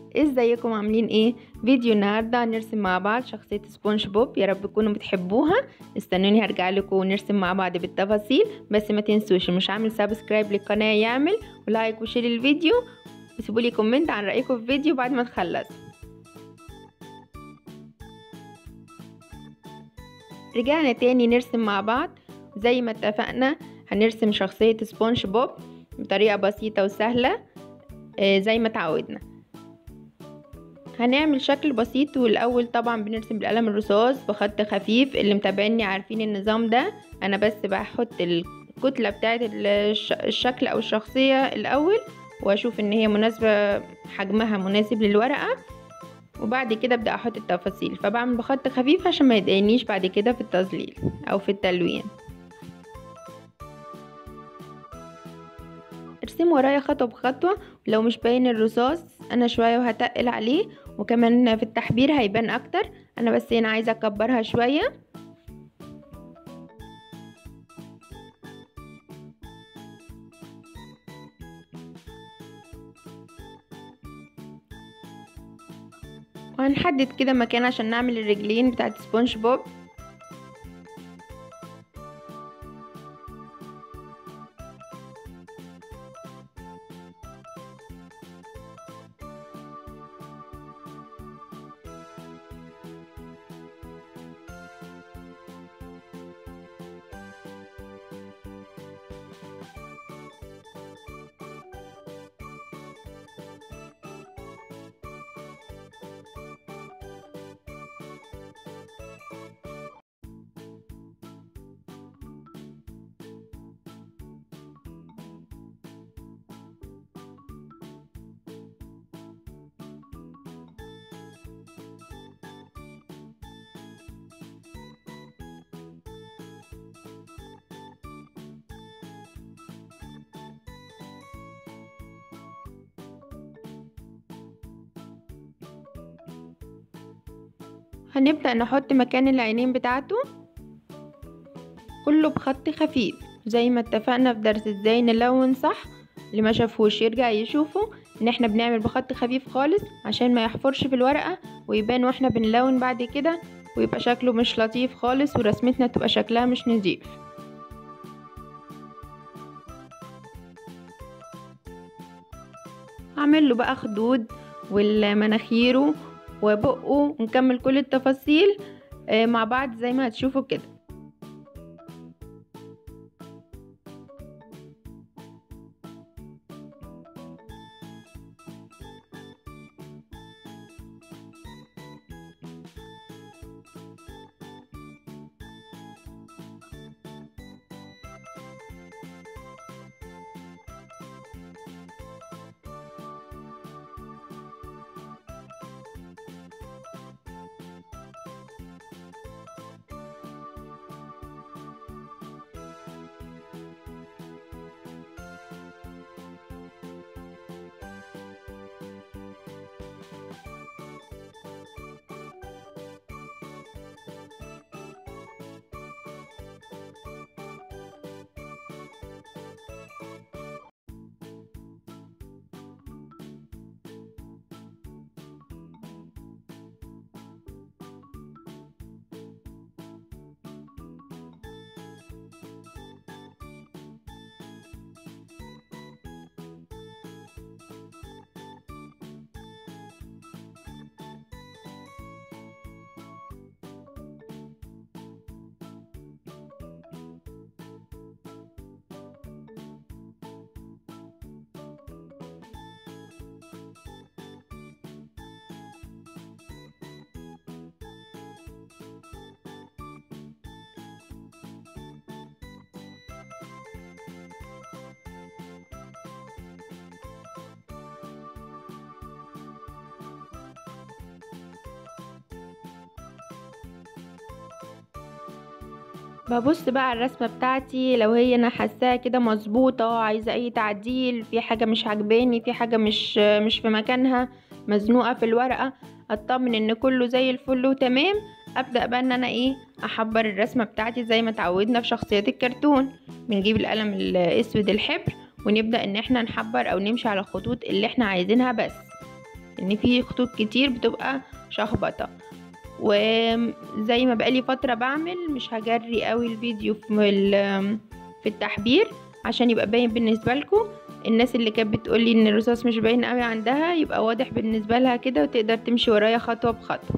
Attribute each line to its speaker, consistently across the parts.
Speaker 1: ازيكم عاملين ايه فيديو النهارده هنرسم مع بعض شخصيه سبونج بوب يا رب تكونوا بتحبوها استنوني هرجع لكم ونرسم مع بعض بالتفاصيل بس ما تنسوش مش عامل سبسكرايب للقناه يعمل ولايك وشير الفيديو وسيبوا لي كومنت عن رايكم في الفيديو بعد ما نخلص رجعنا تاني نرسم مع بعض زي ما اتفقنا هنرسم شخصيه سبونج بوب بطريقه بسيطه وسهله زي ما تعودنا هنعمل شكل بسيط والاول طبعا بنرسم بالقلم الرصاص بخط خفيف اللي متابعيني عارفين النظام ده انا بس بحط الكتلة بتاعت الشكل او الشخصية الاول واشوف ان هي مناسبة حجمها مناسب للورقة وبعد كده ابدا احط التفاصيل فبعمل بخط خفيف عشان ما يضايقنيش بعد كده في التظليل او في التلوين ارسموا ورايا خطوة بخطوة لو مش باين الرصاص انا شوية وهتقل عليه وكمان في التحبير هيبان اكتر انا بس هنا عايزة اكبرها شوية وهنحدد كده مكان عشان نعمل الرجلين بتاعت سبونج بوب هنبدأ نحط مكان العينين بتاعته كله بخط خفيف زي ما اتفقنا في درس ازاي نلون صح اللي ما شافوش يرجع يشوفه ان احنا بنعمل بخط خفيف خالص عشان ما يحفرش في الورقة ويبان واحنا بنلون بعد كده ويبقى شكله مش لطيف خالص ورسمتنا تبقى شكلها مش نظيف هعمل له بقى خدود والمناخيره وبقه ونكمل كل التفاصيل مع بعض زي ما هتشوفوا كده ببص بقى على الرسمه بتاعتي لو هي انا حاساها كده مظبوطه عايزه اي تعديل في حاجه مش عجباني في حاجه مش مش في مكانها مزنوقه في الورقه اطمن ان كله زي الفل وتمام ابدا بقى ان انا ايه احبر الرسمه بتاعتي زي ما اتعودنا في شخصيات الكرتون بنجيب القلم الاسود الحبر ونبدا ان احنا نحبر او نمشي على الخطوط اللي احنا عايزينها بس لان في خطوط كتير بتبقى شخبطه وزي ما بقالي فتره بعمل مش هجري قوي الفيديو في في التحبير عشان يبقى باين بالنسبه لكم الناس اللي كانت بتقولي ان الرصاص مش باين قوي عندها يبقى واضح بالنسبه لها كده وتقدر تمشي ورايا خطوه بخطوه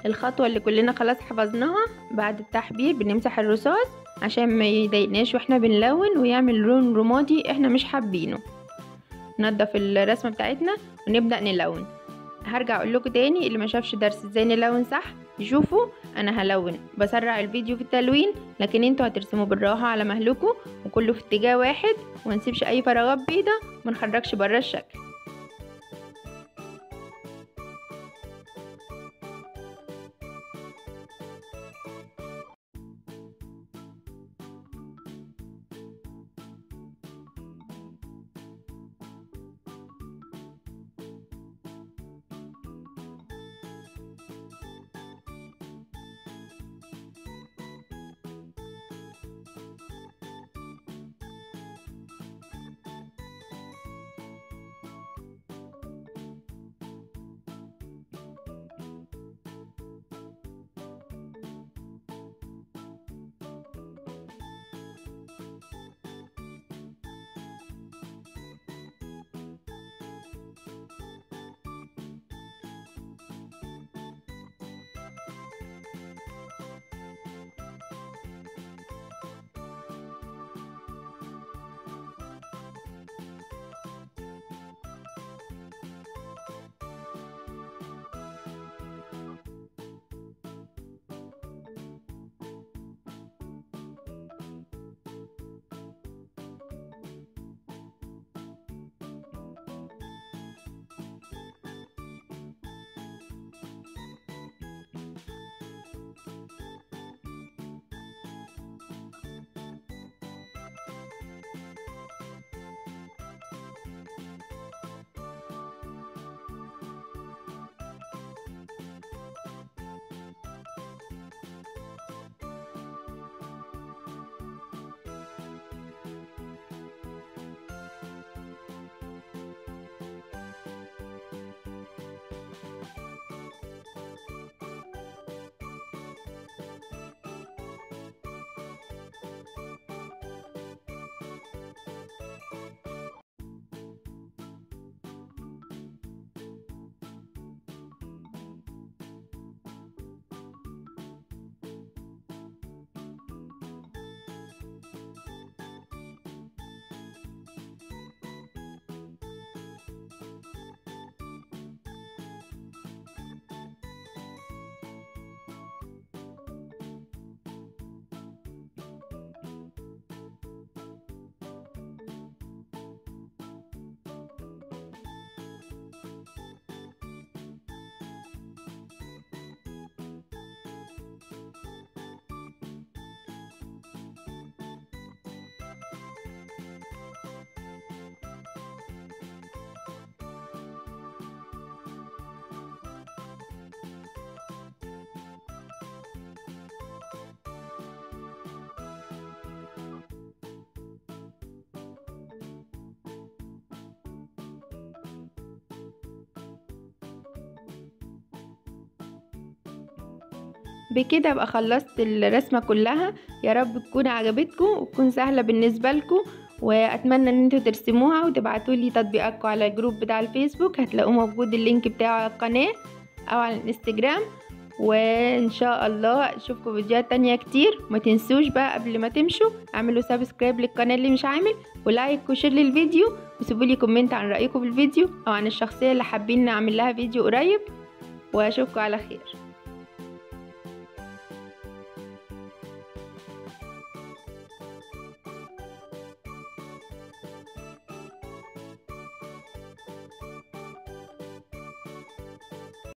Speaker 1: الخطوة اللي كلنا خلاص حفظناها بعد التحبير بنمسح الرصاص عشان ما يضايقناش واحنا بنلون ويعمل لون رمادي احنا مش حابينه ننضف الرسمة بتاعتنا ونبدأ نلون هرجع اقول لكم تاني اللي ما شافش درس ازاي نلون صح يشوفوا انا هلون بسرع الفيديو في التلوين لكن انتوا هترسموا بالراحه على مهلكم وكله في اتجاه واحد ومنسيبش اي فراغات بيضة ومنخرجش برا الشكل بكده ابقى خلصت الرسمة كلها يا رب تكون عجبتكم وتكون سهلة بالنسبة لكم واتمنى ان انتوا ترسموها وتبعتوا لي تطبيقاتكم على الجروب بتاع الفيسبوك هتلاقوه موجود اللينك بتاعه على القناة او على الانستجرام وان شاء الله اشوفكم فيديوهات تانية كتير ما تنسوش بقى قبل ما تمشوا اعملوا سبسكرايب للقناة اللي مش عامل ولايك وشير للفيديو وسيبوا لي كومنت عن رأيكم في الفيديو او عن الشخصية اللي حابين نعمل لها فيديو قريب واشوفكم على خير